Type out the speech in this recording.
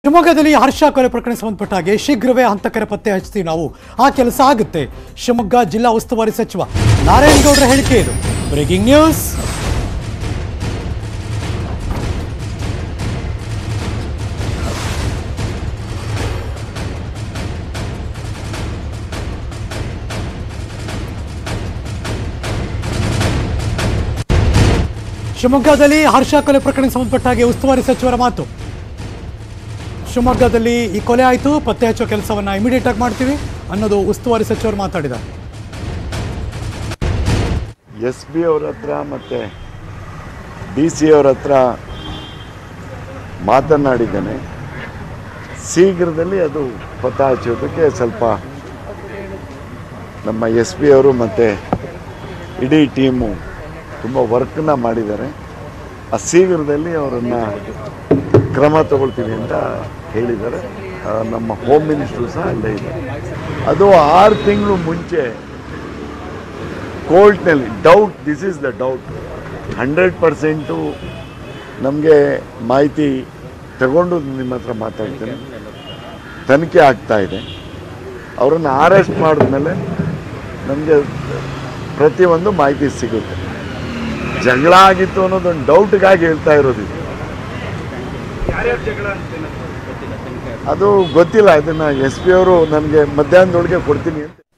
ಶಿವಮೊಗ್ಗದಲ್ಲಿ ಹರ್ಷ ಕೊಲೆ ಪ್ರಕರಣ ಸಂಬಂಧಪಟ್ಟ ಹಾಗೆ ಶೀಘ್ರವೇ ಹಂತಕರ ಪತ್ತೆ ಹಚ್ತೀವಿ ನಾವು ಆ ಕೆಲಸ ಆಗುತ್ತೆ ಶಿವಮೊಗ್ಗ ಜಿಲ್ಲಾ ಉಸ್ತುವಾರಿ ಸಚಿವ ನಾರಾಯಣಗೌಡರ ಹೇಳಿಕೆ ಇದು ಬ್ರೇಕಿಂಗ್ ನ್ಯೂಸ್ ಶಿವಮೊಗ್ಗದಲ್ಲಿ ಹರ್ಷ ಕೊಲೆ ಪ್ರಕರಣಕ್ಕೆ ಸಂಬಂಧಪಟ್ಟ ಹಾಗೆ ಉಸ್ತುವಾರಿ ಸಚಿವರ ಮಾತು ಶಿವಮೊಗ್ಗದಲ್ಲಿ ಈ ಕೊಲೆ ಆಯಿತು ಪತ್ತೆ ಹಚ್ಚೋ ಕೆಲಸವನ್ನ ಇಮಿಡಿಯೇಟ್ ಆಗಿ ಮಾಡ್ತೀವಿ ಅನ್ನೋದು ಉಸ್ತುವಾರಿ ಸಚಿವರು ಮಾತಾಡಿದ್ದಾರೆ ಎಸ್ ಬಿ ಅವ್ರ ಹತ್ರ ಮತ್ತು ಡಿ ಸಿ ಅವ್ರ ಹತ್ರ ಮಾತನಾಡಿದ್ದೇನೆ ಶೀಘ್ರದಲ್ಲಿ ಅದು ಪತ್ತೆ ಹಚ್ಚೋದಕ್ಕೆ ಸ್ವಲ್ಪ ನಮ್ಮ ಎಸ್ ಪಿ ಅವರು ಮತ್ತು ಇಡೀ ಟೀಮು ತುಂಬ ವರ್ಕ್ನ ಮಾಡಿದ್ದಾರೆ ಆ ಶೀಘ್ರದಲ್ಲಿ ಅವರನ್ನು ಕ್ರಮ ತಗೊಳ್ತೀವಿ ಅಂತ ಹೇಳಿದ್ದಾರೆ ಆ, ನಮ್ಮ ಹೋಮ್ ಮಿನಿಸ್ಟ್ರು ಸಹ ಅಲ್ಲೇ ಇದ್ದಾರೆ ಅದು ಆರು ತಿಂಗಳು ಮುಂಚೆ ಕೋರ್ಟ್ನಲ್ಲಿ doubt this is the doubt hundred percent ನಮಗೆ ಮಾಹಿತಿ ತಗೊಂಡು ನಿಮ್ಮ ಹತ್ರ ಮಾತಾಡ್ತೇನೆ ತನಿಖೆ ಆಗ್ತಾ ಇದೆ ಅವರನ್ನು ಅರೆಸ್ಟ್ ಮಾಡಿದ್ಮೇಲೆ ನಮಗೆ ಪ್ರತಿಯೊಂದು ಮಾಹಿತಿ ಸಿಗುತ್ತೆ ಜಗಳ ಆಗಿತ್ತು ಅನ್ನೋದೊಂದು ಡೌಟ್ಗಾಗಿ ಹೇಳ್ತಾ ಇರೋದು ಇದು. ಅದು ಗೊತ್ತಿಲ್ಲ ಇದನ್ನು ಎಸ್ ಪಿ ಅವರು ನನಗೆ ಮಧ್ಯಾಹ್ನದೊಳಗೆ ಕೊಡ್ತೀನಿ ಅಂತ